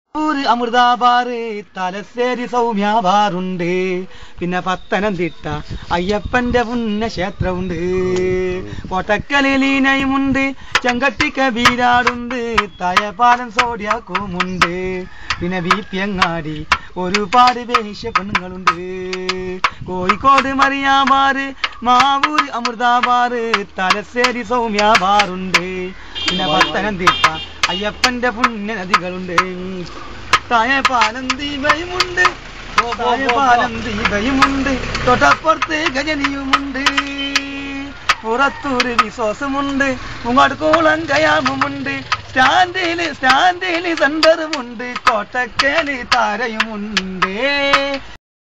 ൂര് അമൃതാബാറ് തലശ്ശേരി സൗമ്യാബാറുണ്ട് പിന്നെ പത്തനംതിട്ട അയ്യപ്പന്റെ പുണ്യക്ഷേത്രമുണ്ട് കോട്ടക്കലീനയുമുണ്ട് ചെങ്കട്ടിക്ക വീരാടുണ്ട് തയപാലം സോഡിയാക്കുമുണ്ട് പിന്നെ വീപ്പിയങ്ങാടി ഒരുപാട് വേശ്യ പെണ്ണുങ്ങളുണ്ട് കോഴിക്കോട് മറിയാബാറ് മാവൂര് അമൃതാബാറ് തലശ്ശേരി സൗമ്യാബാറുണ്ട് പിന്നെ പത്തനംതിട്ട അയ്യപ്പന്റെ പുണ്യ നദികളുണ്ട് തായപാലം ദീപയുമുണ്ട് തായപാലം ദീപയുമുണ്ട് തൊട്ടപ്പുറത്ത് ഗജനിയുമുണ്ട് പുറത്തൂര് വിശ്വാസമുണ്ട് മുങ്ങാടുകോളം കയാമുമുണ്ട് സ്റ്റാൻഡില് സ്റ്റാൻഡില് സെന്ററുമുണ്ട് കോട്ടക്കേല് താരയുമുണ്ട്